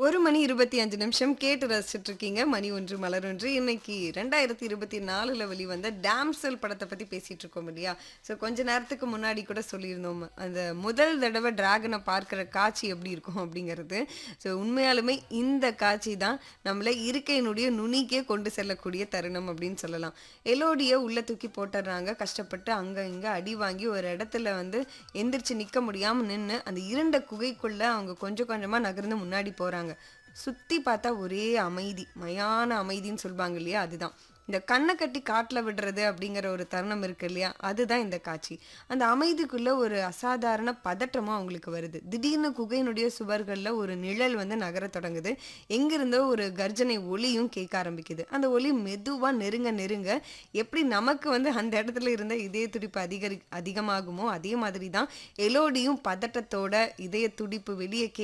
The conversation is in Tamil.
ஒரு மணி இருபத்தி அஞ்சு நிமிஷம் கேட்டு ரசிச்சுட்டு இருக்கீங்க மணி ஒன்று மலர் ஒன்று இன்னைக்கு ரெண்டாயிரத்தி இருபத்தி நாலுல வெளிவந்த டேம்சல் படத்தை பத்தி பேசிட்டு இருக்கோம் இல்லையா ஸோ கொஞ்ச நேரத்துக்கு முன்னாடி கூட சொல்லியிருந்தோம் அந்த முதல் தடவை டிராகனை பார்க்குற காட்சி எப்படி இருக்கும் அப்படிங்கிறது ஸோ உண்மையாலுமே இந்த காட்சி தான் நம்மளை இருக்கையினுடைய நுனிக்கே கொண்டு செல்லக்கூடிய தருணம் அப்படின்னு சொல்லலாம் எலோடியை உள்ள தூக்கி போட்டுடுறாங்க கஷ்டப்பட்டு அங்க இங்க அடி வாங்கி ஒரு இடத்துல வந்து எந்திரிச்சு நிக்க முடியாம நின்று அந்த இருண்ட குகைக்குள்ள அவங்க கொஞ்சம் கொஞ்சமா நகர்ந்து முன்னாடி போறாங்க சுத்தி பார்த்தா ஒரே அமைதி மயான அமைதின்னு சொல்லுவாங்க இல்லையா அதுதான் இந்த கண்ணை கட்டி காட்டில் விடுறது அப்படிங்கிற ஒரு தருணம் இருக்கு இல்லையா அதுதான் இந்த காட்சி அந்த அமைதிக்குள்ள ஒரு அசாதாரண பதற்றமும் அவங்களுக்கு வருது திடீர்னு குகையினுடைய சுவர்களில் ஒரு நிழல் வந்து நகரத் தொடங்குது எங்கிருந்தோ ஒரு கர்ஜனை ஒளியும் கேட்க ஆரம்பிக்குது அந்த ஒளி மெதுவா நெருங்க நெருங்க எப்படி நமக்கு வந்து அந்த இடத்துல இருந்த இதய துடிப்பு அதிகரி அதிகமாகுமோ அதே மாதிரி தான் எலோடியும் பதட்டத்தோட இதய துடிப்பு வெளியே